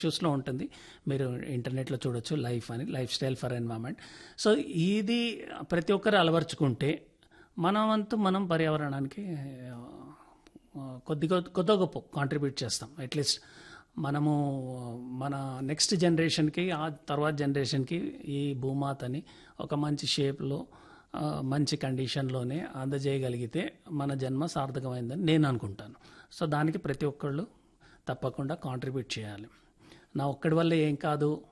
చూస్లో ఉంటుంది మీరు ఇంటర్నెట్లో చూడొచ్చు లైఫ్ అని lifestyle for environment so ఇది ప్రతి ఒక్కరు అలవర్చుకుంటే మన వంతు మనం పర్యావరణానికి ఆ, కొద్దిగా కొద్ది గొప్ప కాంట్రిబ్యూట్ చేస్తాం అట్లీస్ట్ మనము మన నెక్స్ట్ జనరేషన్కి ఆ తర్వాత జనరేషన్కి ఈ భూమాతని ఒక మంచి షేప్లో ఆ, మంచి కండిషన్లోనే అందజేయగలిగితే మన జన్మ సార్థకమైందని నేను అనుకుంటాను సో దానికి ప్రతి ఒక్కళ్ళు తప్పకుండా కాంట్రిబ్యూట్ చేయాలి నా ఒక్కడి వల్ల ఏం కాదు